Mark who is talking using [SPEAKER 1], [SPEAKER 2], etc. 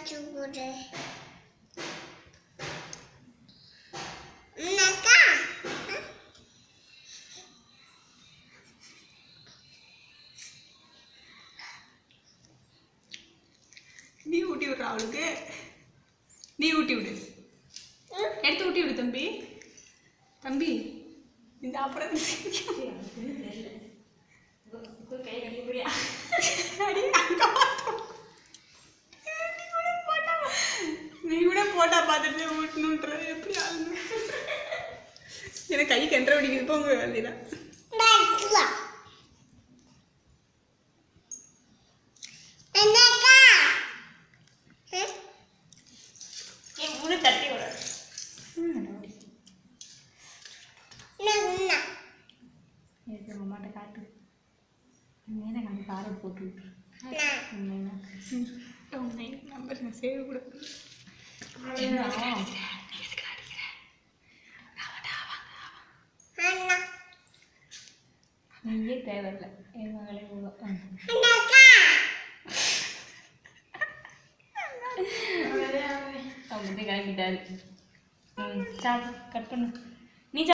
[SPEAKER 1] வச்சு போடு அக்கா
[SPEAKER 2] நீ ஊட்டி விடுற அவளுக்கு நீ ஊட்டி விடு எடுத்து ஊட்டி விடு தம்பி தம்பி இந்த அப்புறம் அடி, அங்க பார்த்தோம். நீ கூட போட்டா நீ கூட போட்டா பார்த்துட்டு ஊட்டணுன்றது எப்படி ஆகுது எனக்கு கை கென்ற பிடிக்குது போங்க அதில்
[SPEAKER 1] பேசுவா என்னக்கா
[SPEAKER 2] என் முழு தட்டி விட
[SPEAKER 1] என்ன
[SPEAKER 3] எனக்கு அம்மாட்ட காட்டு மேலே காட்டு காரம் போட்டு விட்டுரு
[SPEAKER 2] நம்பர் நான் சேவ் கூட
[SPEAKER 1] அண்ணா
[SPEAKER 3] நீயே தேவையில்லை என் மகளே இவ்வளோ
[SPEAKER 1] அண்ணாக்கா
[SPEAKER 3] அவங்க வந்து கிளம்பிட்டாரு ம் சார் கட் பண்ணு